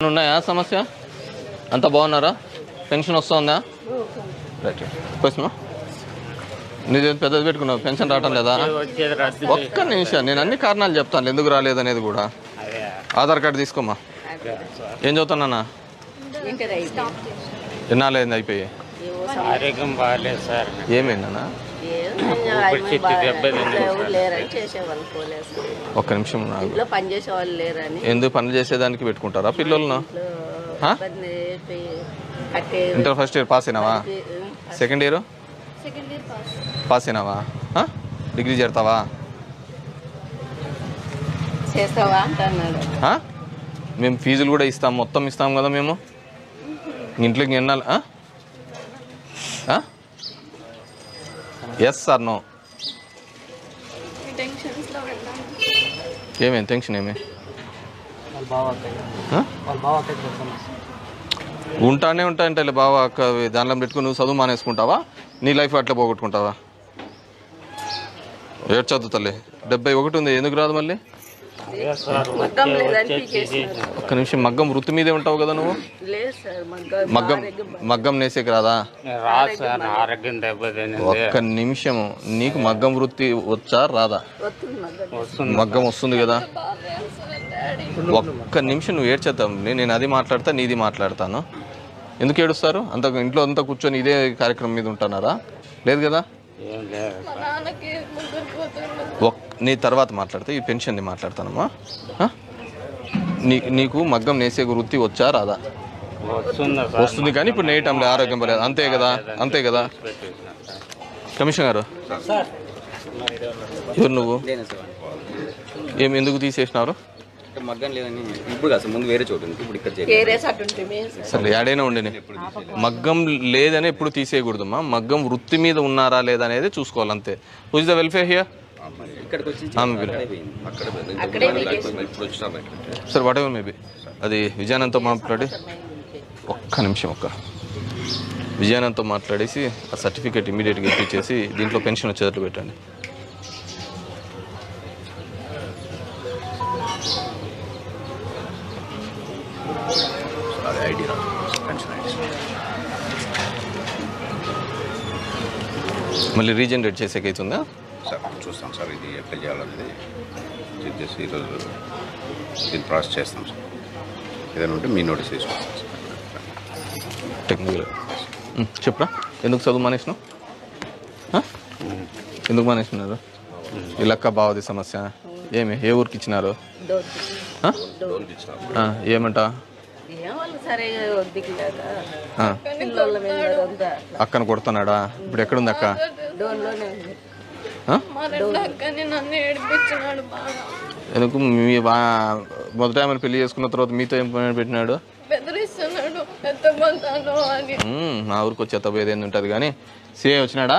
ఉన్నాయా సమస్య అంతా బాగున్నారా పెన్షన్ వస్తుందా రైట్ క్వశ్చన్ నీదేం పెద్దది పెట్టుకున్నావు పెన్షన్ రావటం లేదా వచ్చేది రద్దు ఒక్క నిమిషం నేను అన్ని కారణాలు చెప్తాను ఎందుకు రాలేదనేది కూడా అదే ఆధార్ కార్డు తీసుకోమా ఏం చదువుతున్నా ఎన్నాళ్ళైంది అయిపోయి ఆరోగ్యం బాగాలేదు సార్ ఏమైందన్నా ఇప్పుడు చెట్టు దెబ్బ తింది ఎవరు లేరని చేసేవాళ్ళు పోలేదు సార్. ఒక్క నిమిషం నాకు ఇంట్లో పని చేసేవాళ్ళు లేరని ఎందుకు పనులు చేసేదానికి పెట్టుకుంటారా పిల్లలను ఇంట్లో హా? ఇబ్బంది అయిపోయి కట్టే ఇంటర్ ఫస్ట్ ఇయర్ పాస్ అయినావా సెకండ్ ఇయర్ పాస్ అయినావా ఆ? డిగ్రీ చేరుతావా చేస్తావా అంటున్నాడు ఆ? మేము ఫీజులు కూడా ఇస్తాం మొత్తం ఇస్తాం కదా మేము ఇంట్లోకి ఎన్నాళ్ళు ఎస్ సార్ నో ఏమేం టెన్షన్ ఏమి ఆ? ఉంటానే ఉంటా అంటే బావా అక్క దానిలో పెట్టుకుని నువ్వు చదువు మానేసుకుంటావా నీ లైఫ్ అట్లా పోగొట్టుకుంటావా ఏడు చదువు తల్లి డెబ్బై ఒకటి ఉంది ఎందుకు రాదు మళ్ళీ అదే సార్ మగ్గం లేదని వచ్చే పీకేసినారు ఒక్క నిమిషం మగ్గం వృత్తి మీదే ఉంటావు కదా నువ్వు లేదు సార్ మగ్గం మగ్గం మగ్గం నేసేకి రాదా రాదు సార్ నా ఆరోగ్యం దెబ్బతింది ఒక్క నిమిషం నీకు మగ్గం వృత్తి వచ్చా రాదా వస్తుంది మగ్గం వస్తుంది మగ్గం వస్తుంది కదా ఒక్క నిమిషం నువ్వు ఏడ్చేద్దాం నేను అది మాట్లాడతా నీది మాట్లాడతాను ఎందుకు ఏడుస్తారు అంత ఇంట్లో అంతా కూర్చొని ఇదే కార్యక్రమం మీద ఉంటున్నారా లేదు కదా ఏం లేదు సార్ ఒక్ నీ తర్వాత మాట్లాడితే ఈ పెన్షన్ని మాట్లాడతానమ్మా ఆ? నీ నీకు మగ్గం నేసే వృత్తి వచ్చా రాదా వస్తుందా సార్ వస్తుంది కానీ ఇప్పుడు నేయటంలో ఆరోగ్యం పర్లేదు అంతే కదా అంతే కదా పెట్టేసిన సార్ కమిషనర్ గారు ఎవరు నువ్వు ఏం ఎందుకు తీసేసినారు ఇక్కడ మగ్గం లేదని ఇప్పుడు కాదు సార్, ముందు వేరే చోటు ఉంది ఇప్పుడు ఇక్కడ చేయాలి ఏరేసి అటుంటే సరే ఏడైనా ఉండిని మగ్గం లేదని ఎప్పుడు తీసేయకూడదమ్మా మగ్గం వృత్తి మీద ఉన్నారా లేదా అనేది చూసుకోవాలి అంతే హుజ్ ద వెల్ఫేర్ హియర్ ఇక్కడికి వచ్చి ఆమె వీళ్ళు. అయిపోయింది. అక్కడ పోయింది. అక్కడే ఇప్పుడు వచ్చినా బయట సార్ వాట్ ఎవర్ మేబీ అది విజయానంతో మాట్లాడి ఒక్క నిమిషం ఒక్క విజయానంతో మాట్లాడేసి ఆ సర్టిఫికేట్ ఇమీడియట్గా ఇప్పించేసి దీంట్లో పెన్షన్ వచ్చేటట్లు పెట్టండి అది ఐడి రాదు పెన్షన్ ఐడి మళ్ళీ రీజనరేట్ చేసేకైతుందా సార్ చూస్తాం సార్ ఇది ఎట్లా చేయాలనేది చెక్ చేసి ఈరోజు దీన్ని ప్రాసెస్ చేస్తాం సార్ ఏదైనా ఉంటే మీ నోటీస్ తీసుకొస్తాం సార్ టెక్నికల్ చెప్పరా ఎందుకు చదువు మానేసినావు ఆ? ఎందుకు మానేసినారు ఇలక్క బావది సమస్య ఏమి ఏ ఊరికి ఇచ్చినారు ఆ? ఆ, ఏమంట ఏం వాళ్ళు సరే దిగలేక ఆ, పిల్లల మీద అంతా అక్కను కొడుతున్నాడా ఇప్పుడు ఎక్కడుంది అక్క డోన్లోనే ఉంది ఆ? మా రెండు అక్కని నన్ను ఏడిపించినాడు బాగా ఎందుకు మీ బా మొదట ఆమెను పెళ్లి చేసుకున్న తర్వాత మీతో ఏం పని పెట్టినాడు బెదిరిస్తున్నాడు ఎత్తపోతాను అని మ్మ్, మా ఊరికి వచ్చి ఎత్తపోయేది ఏంది ఉంటుంది కానీ సిఐ వచ్చినాడా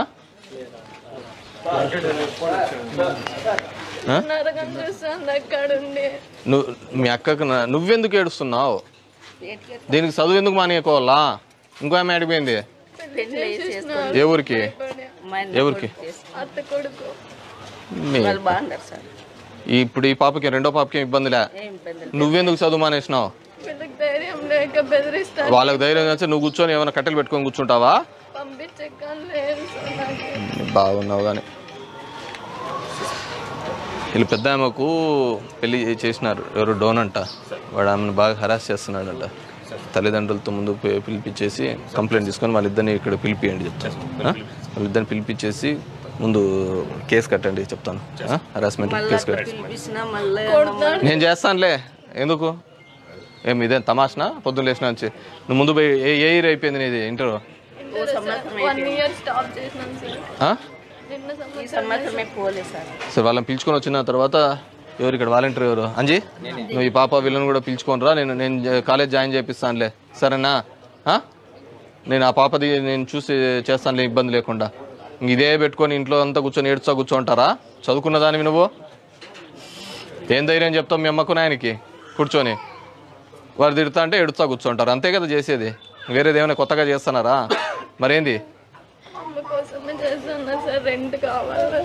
ఆ? నరకం చూస్తుంది అక్కడుండి నువ్వు మీ అక్కకు నా- నువ్వెందుకు ఏడుస్తున్నావు దీనికి చదువు ఎందుకు మానేయకోవాలా ఇంకో ఆమె ఆడిపోయింది పెళ్లి చేసుకొని ఏ ఊరికి మా ఆయన ఏ ఊరికి అత్త కొడుకు మీ- వాళ్ళు బాగుంటారు సార్ ఇప్పుడు ఈ పాపకి రెండో పాపకి ఏం ఇబ్బంది లే ఏం ఇబ్బంది నువ్వెందుకు చదువు మానేసినావు వీళ్ళకి ధైర్యం లేక బెదిరిస్తాడు వాళ్ళకి ధైర్యం వచ్చి నువ్వు కూర్చొని ఏమైనా కట్టెలు పెట్టుకొని కూర్చుంటావా పంపించే కానీ లేదు సార్ నాకు బాగున్నావు కానీ వీళ్ళు పెద్ద ఆమెకు పెళ్లి చేసినారు ఎవరు డోన్ అంట వాడు ఆమెను బాగా హరాస్ చేస్తున్నాడంట తల్లిదండ్రులతో ముందు పి- పిలిపించేసి కంప్లైంట్ తీసుకొని వాళ్ళిద్దరిని ఇక్కడ పిలిపియండి చెప్తాను ఆ? వాళ్ళిద్దరిని పిలిపించేసి ముందు కేసు కట్టండి చెప్తాను హరాస్మెంట్ కేసు కట్టండి పిలిపించినా మళ్ళీ నేను చేస్తానులే ఎందుకు ఏం ఇదేం తమాషనా పొద్దున్న లేచిన నుంచి నువ్వు ముందు పోయి ఏ ఏ ఇయర్ అయిపోయింది నీది ఇంటర్ వన్ ఇయర్ స్టాప్ చేసినాను సార్ నిన్న ఈ సంవత్సరమే పోలేదు సార్ సరే వాళ్ళని పిలుచుకొని వచ్చిన తర్వాత ఎవరు ఇక్కడ వాలంటీర్ ఎవరు అంజీ నువ్వు ఈ పాప వీళ్ళని కూడా పిలుచుకొని రా నేను నేను జ- కాలేజ్ జాయిన్ చేపిస్తానులే సరేనా ఆ? నేను ఆ పాపది నేను చూసి చేస్తానులే ఇబ్బంది లేకుండా ఇంక ఇదే పెట్టుకొని ఇంట్లో అంతా కూర్చొని ఏడుచా కూర్చోంటారా చదువుకున్న దానివి నువ్వు ఏం ధైర్యం చెప్తావు మీ అమ్మకు నాయనకి కూర్చొని వారు తిడతా అంటే ఎడుతా కూర్చోంటారు అంతే కదా చేసేది వేరేది ఏమైనా కొత్తగా చేస్తున్నారా మరేంది అమ్మ కోసమే చేస్తున్నా సార్ రెంట్ కావాలి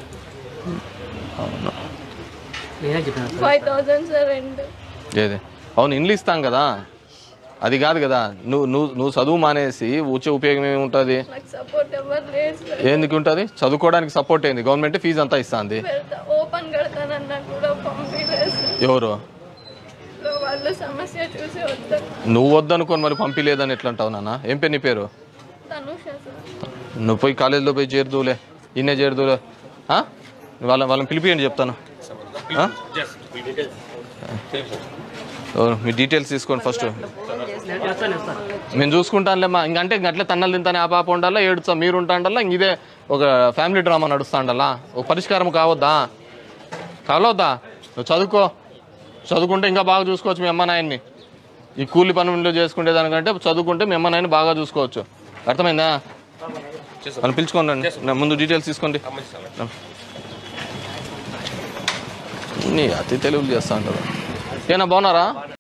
ఫైవ్ థౌసండ్ సార్ రెంట్ ఏది అవును ఇండ్లు ఇస్తాం కదా అది కాదు కదా నువ్వు నువ్వు నువ్వు చదువు మానేసి వచ్చే ఉపయోగం ఏముంటుంది నాకు సపోర్ట్ ఎవరు లేదు సార్ ఎందుకు ఉంటుంది చదువుకోవడానికి సపోర్ట్ అయింది గవర్నమెంట్ ఫీజు అంతా ఇస్తుంది పెడతా ఓపెన్ కడతానన్నా కూడా పంపించలేదు సార్ ఎవరు వాళ్ళు సమస్య చూసి వస్తారు నువ్వు వద్దనుకోని మరి పంపిలేదని ఎట్లా అంటావు నాన్న ఏం పేరు నీ పేరు తనుష సార్ నువ్వు పోయి కాలేజీలో పోయి చేరుదువులే ఇన్నే చేరుదువులే ఆ? వాళ్ళ వాళ్ళని పిలిపియండి చెప్తాను ఆ? ఎవరు? మీ డీటెయిల్స్ తీసుకోండి ఫస్ట్ మేము చూసుకుంటానులేమ్మా ఇంకంటే ఇంక అట్లే తన్నలు తింటానే ఆ పాప ఉండాలా ఏడుస్తా మీరు ఉంటాండల్లా ఇంక ఇదే ఒక ఫ్యామిలీ డ్రామా నడుస్తాండల్లా ఒక పరిష్కారం కావద్దా కావద్దా నువ్వు చదువుకో చదువుకుంటే ఇంకా బాగా చూసుకోవచ్చు మీ అమ్మ నాయన్ని ఈ కూలి పనులు చేసుకునే దానికంటే చదువుకుంటే మీ అమ్మ నాయన్ని బాగా చూసుకోవచ్చు అర్థమైందా మనం పిలుచుకోండి నా ముందు డీటెయిల్స్ తీసుకోండి నీ అతి తెలుగులు చేస్తా ఉంటారు ఏనా బాగున్నారా